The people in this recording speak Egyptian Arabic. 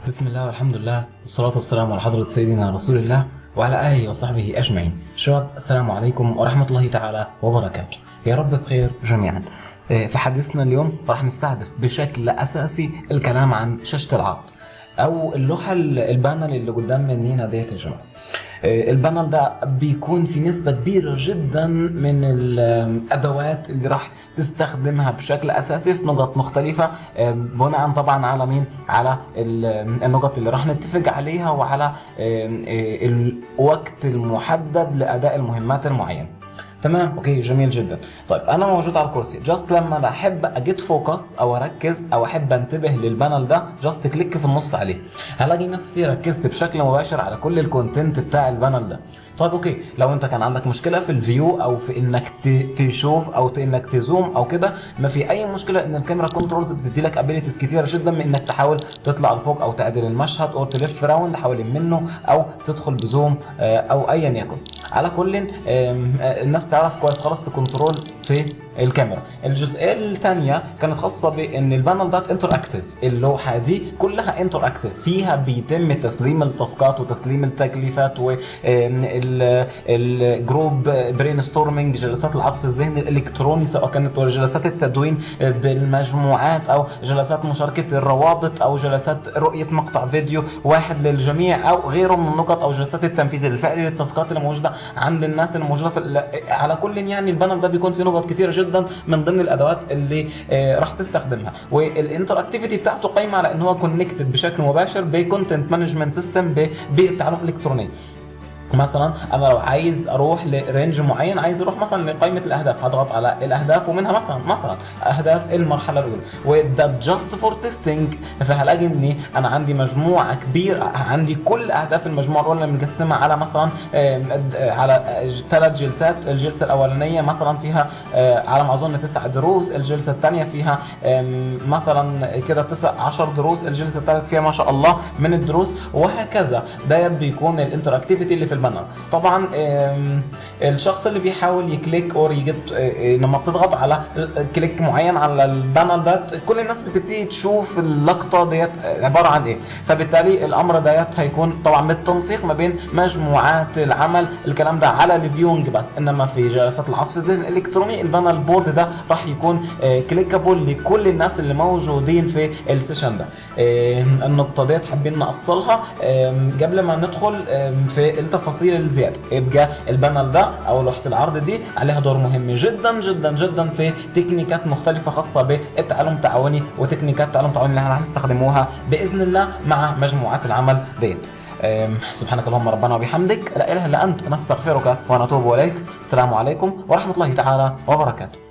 بسم الله والحمد لله والصلاة والسلام على حضرة سيدنا رسول الله وعلى آله وصحبه أجمعين شباب السلام عليكم ورحمة الله تعالى وبركاته يا رب بخير جميعا آه، في حديثنا اليوم راح نستهدف بشكل أساسي الكلام عن شاشة العرض أو اللوحة البانل اللي قدام مننا ديت يا جماعة آه، البانل ده بيكون في نسبة كبيرة جدا من الأدوات اللي راح تستخدمها بشكل أساسي في نقط مختلفة آه، بناء طبعا على مين؟ على ال- النقط اللي راح نتفق عليها وعلى آه، آه، الوقت المحدد لأداء المهمات المعينة. تمام اوكي جميل جدا طيب انا موجود على الكرسي جاست لما أنا احب اجيت فوكس او اركز او احب انتبه للبانل ده جاست كليك في النص عليه هلاقي نفسي ركزت بشكل مباشر على كل الكونتنت بتاع البانل ده طيب اوكي لو انت كان عندك مشكله في الفيو او في انك ت- تشوف او ت- انك تزوم او كده ما في اي مشكله ان الكاميرا كنترولز بتدي لك ابيليتيز كتيره جدا من انك تحاول تطلع لفوق او تعدل المشهد او تلف راوند حوالين منه او تدخل بزوم آه، او ايا يكن على كل آم، آه، الناس تعرف كويس خلاص تكنترول في الكاميرا الجزئيه الثانيه كانت خاصه بان البانل دات انتر اكتف اللوحه دي كلها انتر اكتف فيها بيتم تسليم التاسكات وتسليم التكليفات والجروب برين ستورمنج جلسات العصف الذهني الالكتروني سواء كانت جلسات التدوين بالمجموعات او جلسات مشاركه الروابط او جلسات رؤيه مقطع فيديو واحد للجميع او غيره من النقط او جلسات التنفيذ الفعلي للتاسكات اللي موجوده عند الناس اللي موجوده في ال- على كل يعني البانل ده بيكون فيه نقط كتيره جدا من ضمن الادوات اللي آه، راح تستخدمها والانتر اكتيفيتي بتاعته قايمه على ان هو كونكتد بشكل مباشر بكونتنت مانجمنت سيستم ببيئه تعلم الكترونيه مثلا انا لو عايز اروح لرينج معين عايز اروح مثلا لقائمه الاهداف هضغط على الاهداف ومنها مثلا مثلا اهداف المرحله الاولى وده جاست فور تيستنج فهلاقي اني انا عندي مجموعه كبيره عندي كل اهداف المجموعه الاولى متقسمه على مثلا آم، آه، على ثلاث جلسات الجلسه الاولانيه مثلا فيها آه، على ما اظن تسع دروس الجلسه الثانيه فيها آم، مثلا كده تسع 10 دروس الجلسه الثالث فيها ما شاء الله من الدروس وهكذا ده بيكون الانتراكتيفيتي اللي في البانر طبعا آم، الشخص اللي بيحاول يكليك اور يجت لما بتضغط على كليك معين على البانل ده كل الناس بتبتدي تشوف اللقطه ديت عباره عن ايه فبالتالي الامر ديت هيكون طبعا بالتنسيق ما بين مجموعات العمل الكلام ده على الفيونج بس انما في جلسات العصف الذهني الالكتروني البانل بورد ده راح يكون كليكابل لكل الناس اللي موجودين في السيشن ده آه، النقطه ديت حابين نأصلها آم، قبل ما ندخل آم، في التفاصيل الزياده يبقى البانل ده او لوحه العرض دي عليها دور مهم جدا جدا جدا في تكنيكات مختلفه خاصه بالتعلم التعاوني وتكنيكات التعلم التعاوني اللي احنا هنستخدموها باذن الله مع مجموعات العمل ديت أم، سبحانك اللهم ربنا وبحمدك لا اله الا انت نستغفرك ونتوب اليك السلام عليكم ورحمه الله تعالى وبركاته